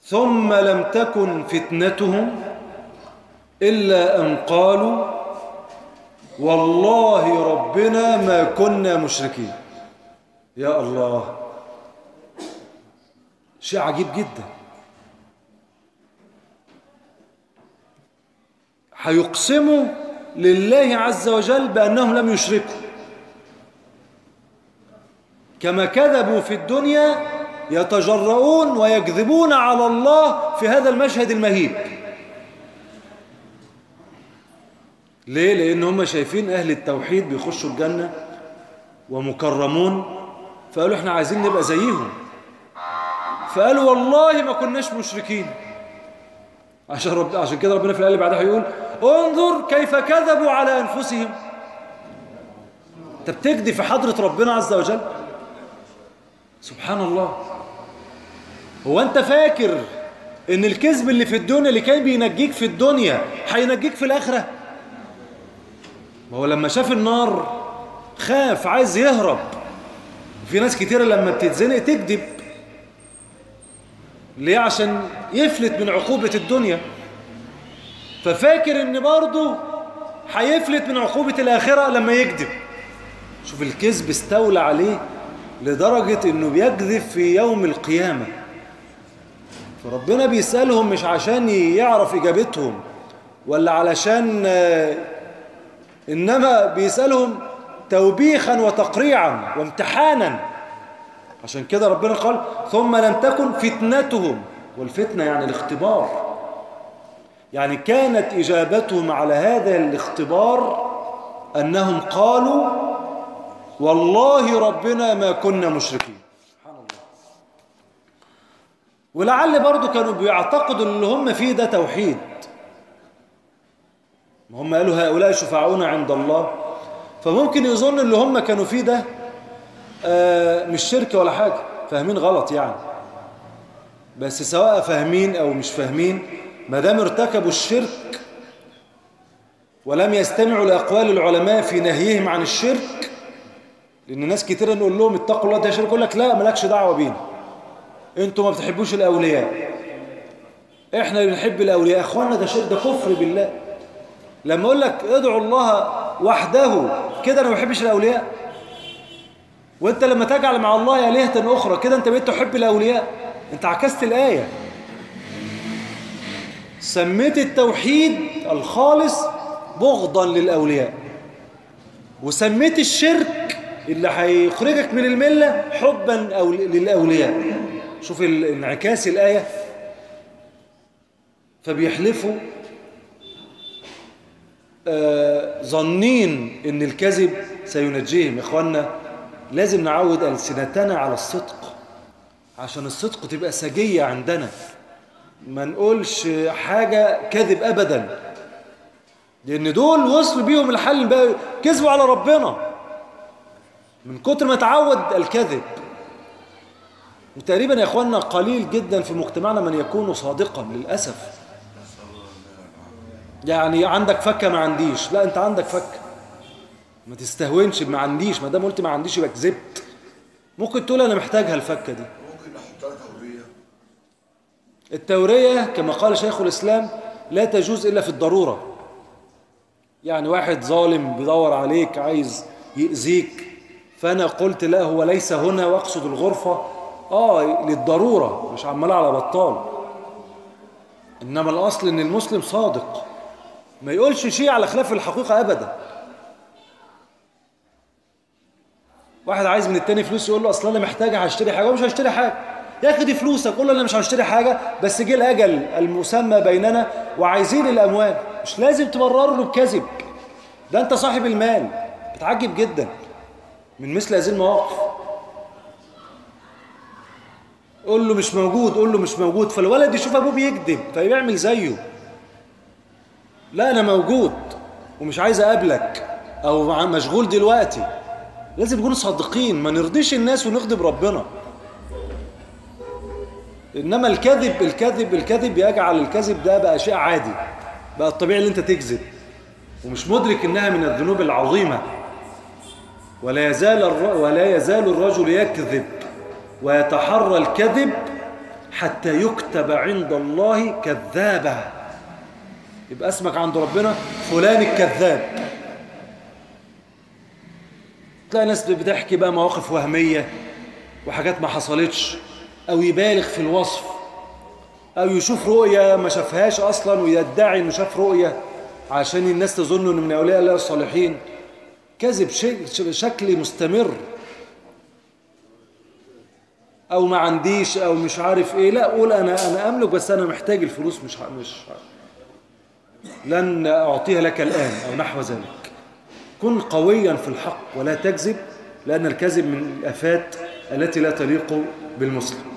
ثم لم تكن فتنتهم إلا أن قالوا والله ربنا ما كنا مشركين يا الله شيء عجيب جدا هيقسموا لله عز وجل بأنهم لم يشركوا كما كذبوا في الدنيا يتجرؤون ويكذبون على الله في هذا المشهد المهيب ليه؟ لأن هم شايفين أهل التوحيد بيخشوا الجنة ومكرمون فقالوا احنا عايزين نبقى زيهم فقالوا والله ما كناش مشركين عشان, رب... عشان كده ربنا في الآية اللي بعدها يقول انظر كيف كذبوا على أنفسهم انت بتكذب في حضرة ربنا عز وجل سبحان الله هو انت فاكر ان الكذب اللي في الدنيا اللي كان بينجيك في الدنيا هينجيك في الآخرة ما هو لما شاف النار خاف عايز يهرب في ناس كتيرة لما بتتزنق تكذب ليه عشان يفلت من عقوبة الدنيا ففاكر ان برضه هيفلت من عقوبة الآخرة لما يكذب شوف الكذب استولى عليه لدرجة انه بيكذب في يوم القيامة فربنا بيسألهم مش عشان يعرف إجابتهم ولا علشان إنما بيسألهم توبيخا وتقريعا وامتحانا عشان كده ربنا قال ثم لم تكن فتنتهم والفتنة يعني الاختبار يعني كانت إجابتهم على هذا الاختبار أنهم قالوا والله ربنا ما كنا مشركين سبحان الله ولعل برضو كانوا بيعتقدوا اللي هم فيه ده توحيد هم قالوا هؤلاء شفعاؤنا عند الله فممكن يظن اللي هم كانوا فيه ده آه مش شرك ولا حاجة فاهمين غلط يعني بس سواء فاهمين أو مش فاهمين ما دام ارتكبوا الشرك ولم يستمعوا لأقوال العلماء في نهيهم عن الشرك لأن ناس كتير نقول لهم اتقوا الله ده شرك يقول لك لا مالكش دعوة بينا انتوا ما بتحبوش الأولياء احنا اللي بنحب الأولياء اخوانا ده شرك ده كفر بالله لما اقول لك ادعوا الله وحده كده انا ما بحبش الاولياء وانت لما تجعل مع الله الهه اخرى كده انت بقيت تحب الاولياء انت عكست الايه سميت التوحيد الخالص بغضا للاولياء وسميت الشرك اللي هيخرجك من المله حبا أو للاولياء شوف انعكاس الايه فبيحلفوا ظنين ان الكذب سينجيهم يا اخوانا لازم نعود ألسنتنا على الصدق عشان الصدق تبقى سجية عندنا ما نقولش حاجة كذب أبدا لأن دول وصلوا بيهم الحل بقى كذبوا على ربنا من كتر ما تعود الكذب وتقريبا يا اخوانا قليل جدا في مجتمعنا من يكون صادقا للأسف يعني عندك فكة ما عنديش لا انت عندك فكة ما تستهونش ما عنديش ما دام قلت ما عنديش يبقى كذبت ممكن تقول انا محتاجها الفكة دي ممكن نحطها تورية التورية كما قال شيخ الإسلام لا تجوز إلا في الضرورة يعني واحد ظالم بيدور عليك عايز يأذيك فأنا قلت لا هو ليس هنا وأقصد الغرفة آه للضرورة مش عمال على بطال إنما الأصل إن المسلم صادق ما يقولش شيء على خلاف الحقيقة أبدا واحد عايز من التاني فلوس يقول له أصلا أنا محتاجة هشتري حاجة ومش هشتري حاجة يا أخي دي فلوسك قول له أنا مش هشتري حاجة بس جه الأجل المسمى بيننا وعايزين الأموال مش لازم تبرر له بكذب ده أنت صاحب المال بتعجب جدا من مثل هذه المواقف قول له مش موجود قول له مش موجود فالولد يشوف أبوه بيكذب فيعمل زيه لا أنا موجود ومش عايز أقابلك أو مشغول دلوقتي لازم نكون صادقين ما نرضيش الناس ونغضب ربنا إنما الكذب الكذب الكذب يجعل الكذب ده بقى شيء عادي بقى الطبيعي اللي أنت تكذب ومش مدرك إنها من الذنوب العظيمة ولا يزال الر... ولا يزال الرجل يكذب ويتحرى الكذب حتى يكتب عند الله كذابا يبقى اسمك عند ربنا فلان الكذاب تلاقي ناس بتحكي بقى مواقف وهمية وحاجات ما حصلتش أو يبالغ في الوصف أو يشوف رؤية ما شافهاش أصلا ويدعي إنه شاف رؤية عشان الناس تظن إنه من أولياء الله الصالحين كذب شيء شكل مستمر أو ما عنديش أو مش عارف إيه لا قول أنا أنا أملك بس أنا محتاج الفلوس مش مش لن أعطيها لك الآن أو نحو ذلك كن قويا في الحق ولا تكذب لأن الكذب من الآفات التي لا تليق بالمسلم